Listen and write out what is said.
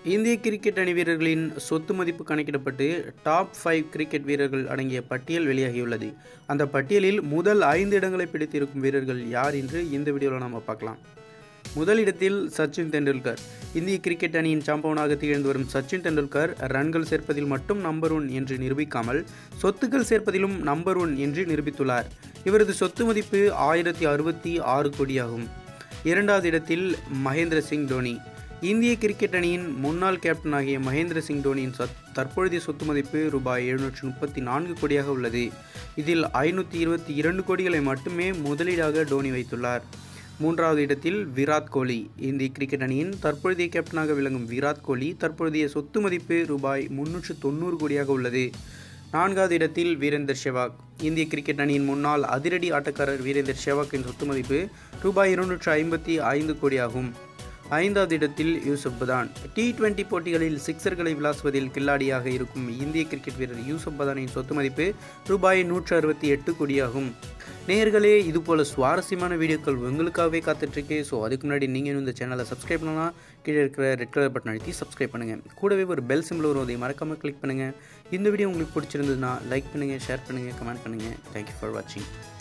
இந்திய கிரிக்கெட் அணி வீரர்களின் சொத்து மதிப்பு கணக்கிடப்பட்டு டாப் ஃபைவ் கிரிக்கெட் வீரர்கள் அடங்கிய பட்டியல் வெளியாகியுள்ளது அந்த பட்டியலில் முதல் ஐந்து இடங்களை பிடித்திருக்கும் வீரர்கள் யார் என்று இந்த வீடியோவில் நம்ம பார்க்கலாம் முதல் இடத்தில் சச்சின் தெண்டுல்கர் இந்திய கிரிக்கெட் அணியின் சாம்பவனாக திகழ்ந்து வரும் சச்சின் தெண்டுல்கர் ரன்கள் சேர்ப்பதில் மட்டும் நம்பர் ஒன் என்று நிரூபிக்காமல் சொத்துக்கள் சேர்ப்பதிலும் நம்பர் ஒன் என்று நிரூபித்துள்ளார் இவரது சொத்து மதிப்பு ஆயிரத்தி அறுபத்தி ஆறு கோடியாகும் இரண்டாவது இடத்தில் மகேந்திர சிங் தோனி இந்திய கிரிக்கெட் அணியின் முன்னாள் கேப்டனாகிய மகேந்திர சிங் தோனியின் சத் தற்பொழுதைய சொத்து மதிப்பு ரூபாய் எழுநூற்றி முப்பத்தி நான்கு கோடியாக உள்ளது இதில் ஐநூற்றி இருபத்தி இரண்டு கோடிகளை மட்டுமே முதலீடாக டோனி வைத்துள்ளார் மூன்றாவது இடத்தில் விராட் கோலி இந்திய கிரிக்கெட் அணியின் தற்பொழுதைய கேப்டனாக விளங்கும் விராட் கோலி தற்பொழுதைய சொத்து மதிப்பு ரூபாய் முன்னூற்று தொண்ணூறு கோடியாக உள்ளது நான்காவது இடத்தில் வீரேந்தர் செவாக் இந்திய கிரிக்கெட் அணியின் முன்னாள் அதிரடி ஆட்டக்காரர் வீரேந்தர் செவாக்கின் சொத்து மதிப்பு ரூபாய் இருநூற்று ஐம்பத்தி ஐந்து கோடியாகும் ஐந்தாவது இடத்தில் யூசுப் பதான் டி டுவெண்டி போட்டிகளில் சிக்சர்களை விளாசுவதில் கில்லாடியாக இருக்கும் இந்திய கிரிக்கெட் வீரர் யூசுப் பதானின் சொத்து மதிப்பு ரூபாய் நூற்று அறுபத்தி எட்டு கோடியாகும் நேயர்களே இது போல் சுவாரஸ்யமான வீடியோக்கள் உங்களுக்காகவே காத்துட்ருக்கு ஸோ அதுக்கு முன்னாடி நீங்கள் இந்த சேனலை சப்ஸ்கிரைப் பண்ணலாம் கீழே இருக்கிற ரெட் கலர் பட்டன் அழுத்தி சப்ஸ்கிரைப் பண்ணுங்கள் கூடவே ஒரு பெல் சிம்பிள் வரும் அதை மறக்காமல் கிளிக் பண்ணுங்கள் இந்த வீடியோ உங்களுக்கு பிடிச்சிருந்ததுன்னா லைக் பண்ணுங்கள் ஷேர் பண்ணுங்கள் கமெண்ட் பண்ணுங்கள் தேங்க்யூ ஃபார் வாட்சிங்